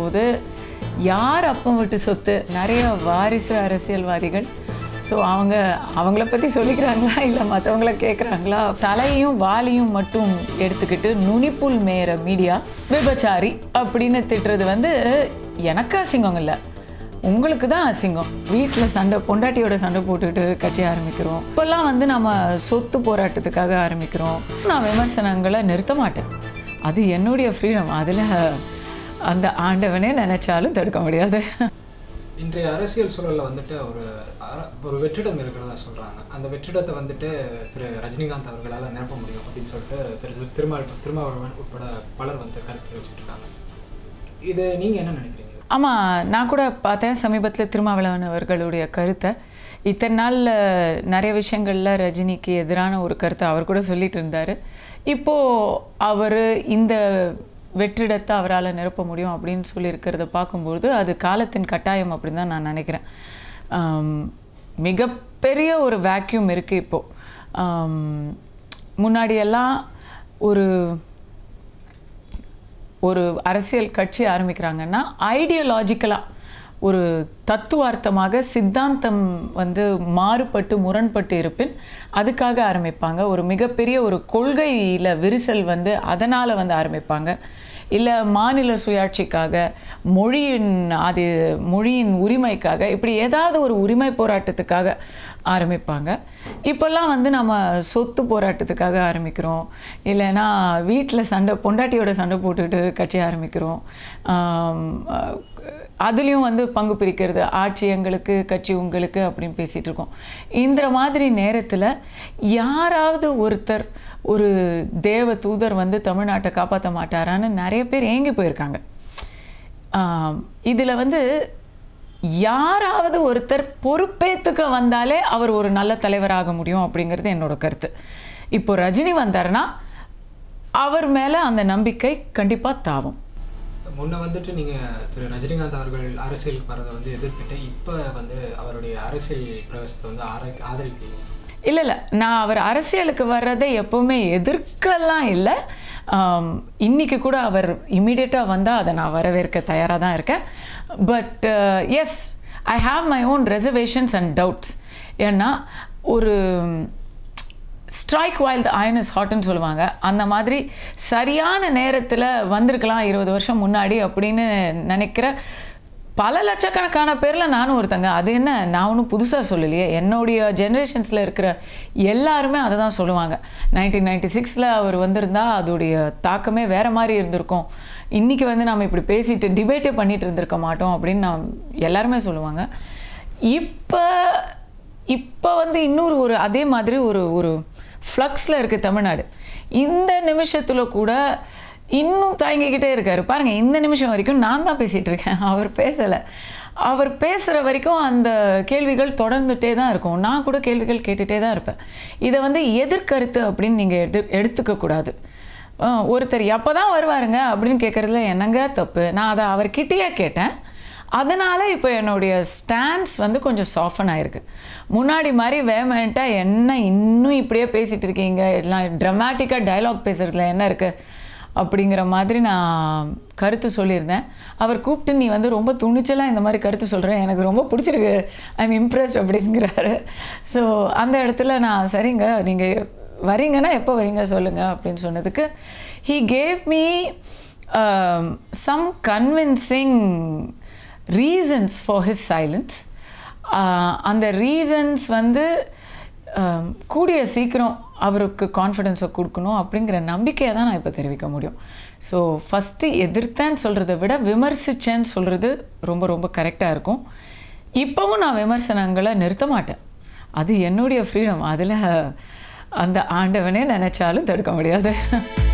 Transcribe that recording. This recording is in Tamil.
பார்க்கும்போது யார் அப்பம் விட்டு சொத்து நிறைய வாரிசு அரசியல்வாதிகள் ஸோ அவங்க அவங்கள பற்றி சொல்லிக்கிறாங்களா இல்லை மற்றவங்கள கேட்குறாங்களா தலையும் வாலியும் மட்டும் எடுத்துக்கிட்டு நுனிப்புல் மேற மீடியா விபச்சாரி அப்படின்னு திட்டுறது வந்து எனக்கு அசிங்கம் இல்லை உங்களுக்கு தான் அசிங்கம் வீட்டில் சண்டை பொண்டாட்டியோட சண்டை போட்டுட்டு கட்சி ஆரம்பிக்கிறோம் இப்போல்லாம் வந்து நம்ம சொத்து போராட்டத்துக்காக ஆரம்பிக்கிறோம் நான் விமர்சனங்களை நிறுத்த மாட்டேன் அது என்னுடைய ஃப்ரீடம் அதில் அந்த ஆண்டவனே நினைச்சாலும் தடுக்க முடியாது இன்றைய அரசியல் சூழல்ல வந்துட்டு ஒரு அர- ஒரு வெற்றிடம் இருக்கிறதா சொல்றாங்க அந்த வெற்றிடத்தை வந்துட்டு திரு ரஜினிகாந்த் அவர்களால் நிரப்ப முடியும் அப்படின்னு சொல்லிட்டு திரு திரு- திருமால் திருமாவளவன் உட்பட பலர் வந்து கருத்து வச்சுட்டு இருக்காங்க இது நீங்க என்ன நினைக்கிறீங்க ஆமாம் நான் கூட பார்த்தேன் சமீபத்தில் திருமாவளவன் அவர்களுடைய கருத்தை இத்தனை நாளில் நிறைய விஷயங்களில் ரஜினிக்கு எதிரான ஒரு கருத்தை அவர் கூட சொல்லிட்டு இருந்தார் இப்போது அவர் இந்த வெற்றிடத்தை அவரால் நிரப்ப முடியும் அப்படின்னு சொல்லியிருக்கிறத பார்க்கும்பொழுது அது காலத்தின் கட்டாயம் அப்படின்னு தான் நான் நினைக்கிறேன் ஆம், மிகப்பெரிய ஒரு வேக்யூம் இருக்குது இப்போது முன்னாடியெல்லாம் ஒரு ஒரு அரசியல் கட்சி ஆரம்பிக்கிறாங்கன்னா ஐடியலாஜிக்கலாக ஒரு தத்துவார்த்தமாக சித்தாந்தம் வந்து மாறுபட்டு முரண்பட்டு இருப்பின் அதுக்காக ஆரம்பிப்பாங்க ஒரு மிகப்பெரிய ஒரு கொள்கையில் விரிசல் வந்து அதனால் வந்து ஆரம்பிப்பாங்க இல்லை மாநில சுயாட்சிக்காக மொழியின் அது மொழியின் உரிமைக்காக இப்படி ஏதாவது ஒரு உரிமை போராட்டத்துக்காக ஆரம்பிப்பாங்க இப்போல்லாம் வந்து நம்ம சொத்து போராட்டத்துக்காக ஆரம்பிக்கிறோம் இல்லைன்னா வீட்டில் சண்டை பொண்டாட்டியோட சண்டை போட்டுட்டு கட்சி ஆரம்பிக்கிறோம் ஆம், அஹ், அதுலேயும் வந்து பங்கு பிரிக்கிறது ஆட்சி எங்களுக்கு கட்சி உங்களுக்கு அப்படின்னு பேசிகிட்டு இருக்கோம் இந்த மாதிரி நேரத்தில் யாராவது ஒருத்தர் ஒரு தேவ தூதர் வந்து தமிழ்நாட்டை காப்பாற்ற மாட்டாரான்னு நிறைய பேர் ஏங்கி போயிருக்காங்க இதில் வந்து யாராவது ஒருத்தர் பொறுப்பேற்றுக்க வந்தாலே அவர் ஒரு நல்ல தலைவராக முடியும் அப்படிங்கிறது என்னோட கருத்து இப்போ ரஜினி வந்தாருன்னா அவர் மேலே அந்த நம்பிக்கை கண்டிப்பாக தாவும் முன்ன வந்துட்டு நீங்க திரு ரஜினிகாந்த் அவர்கள் அரசியலுக்கு வரதை வந்து எதிர்த்துட்டு இப்போ வந்து அவருடைய அரசியல் பிரவேசத்தை வந்து ஆர- ஆதரிக்கிறீங்க இல்லை இல்லை நான் அவர் அரசியலுக்கு வர்றதை எப்போவுமே எதிர்க்கலாம் இல்லை ஆம், இன்னைக்கு கூட அவர் இமீடியட்டாக வந்தால் அதை நான் வரவேற்க தயாராக தான் இருக்கேன் but yes I have my own reservations and doubts ஏன்னா ஒரு strike while the iron is ஹாட்னு சொல்லுவாங்க அந்த மாதிரி சரியான நேரத்தில் வந்திருக்கலாம் இருபது வருஷம் முன்னாடி அப்படின்னு நினைக்கிற பல லட்சக்கணக்கான பேரில் நானும் ஒருத்தங்க அது என்ன நான் ஒன்றும் புதுசாக சொல்லலையே என்னுடைய ஜெனரேஷன்ஸில் இருக்கிற எல்லாருமே அதை தான் சொல்லுவாங்க நைன்டீன் நைன்டி சிக்ஸில் அவர் வந்திருந்தா அதோடைய தாக்கமே வேறு மாதிரி இருந்திருக்கும் இன்றைக்கி வந்து நம்ம இப்படி பேசிட்டு டிபேட்டே பண்ணிட்டு இருந்திருக்க மாட்டோம் அப்படின்னு நான் எல்லாருமே சொல்லுவாங்க இப்போ இப்போ வந்து இன்னொரு ஒரு அதே மாதிரி ஒரு ஒரு ஃப்ளக்ஸில் இருக்குது தமிழ்நாடு இந்த நிமிஷத்தில் கூட இன்னும் தயங்கிக்கிட்டே இருக்காரு பாருங்கள் இந்த நிமிஷம் வரைக்கும் நான் தான் பேசிகிட்டு இருக்கேன் அவர் பேசலை அவர் பேசுகிற வரைக்கும் அந்த கேள்விகள் தொடர்ந்துட்டே தான் இருக்கும் நான் கூட கேள்விகள் கேட்டுகிட்டே தான் இருப்பேன் இதை வந்து எதிர்கருத்து அப்படின்னு நீங்கள் எடு எடுத்துக்கக்கூடாது அஹ் ஒருத்தர் எப்போ தான் வருவாருங்க அப்படின்னு கேட்குறதுல என்னங்க தப்பு நான் அதை அவர்கிட்டயே கேட்டேன் அதனால் இப்போ என்னுடைய ஸ்டாண்ட்ஸ் வந்து கொஞ்சம் சாஃபன் ஆயிருக்கு முன்னாடி மாதிரி வேமெண்ட்டாக என்ன இன்னும் இப்படியே பேசிகிட்டு இருக்கீங்க எல்லாம் ட்ரமாட்டிக்காக டயலாக் பேசுகிறதுல என்ன இருக்குது அப்படிங்கிற மாதிரி நான் கருத்து சொல்லியிருந்தேன் அவர் கூப்பிட்டு நீ வந்து ரொம்ப துணிச்சலாக இந்த மாதிரி கருத்து சொல்கிறேன் எனக்கு ரொம்ப பிடிச்சிருக்கு ஐ எம் இம்ப்ரெஸ்ட் அப்படிங்கிறாரு ஸோ அந்த இடத்துல நான் சரிங்க நீங்கள் வரீங்கன்னா எப்போ வரீங்க சொல்லுங்கள் அப்படின்னு சொன்னதுக்கு he gave me some convincing reasons for his silence அந்த ரீசன்ஸ் வந்து ஆம், கூடிய சீக்கிரம் அவருக்கு கான்ஃபிடென்ஸை கொடுக்கணும் அப்படிங்கிற நம்பிக்கையை தான் நான் இப்போ தெரிவிக்க முடியும் ஸோ ஃபஸ்ட்டு எதிர்த்தேன்னு சொல்கிறத விட விமர்சித்தேன்னு சொல்கிறது ரொம்ப ரொம்ப கரெக்டாக இருக்கும் இப்போவும் நான் விமர்சனங்களை நிறுத்த மாட்டேன் அது என்னுடைய ஃப்ரீடம் அதில் அந்த ஆண்டவனே நினச்சாலும் தடுக்க முடியாது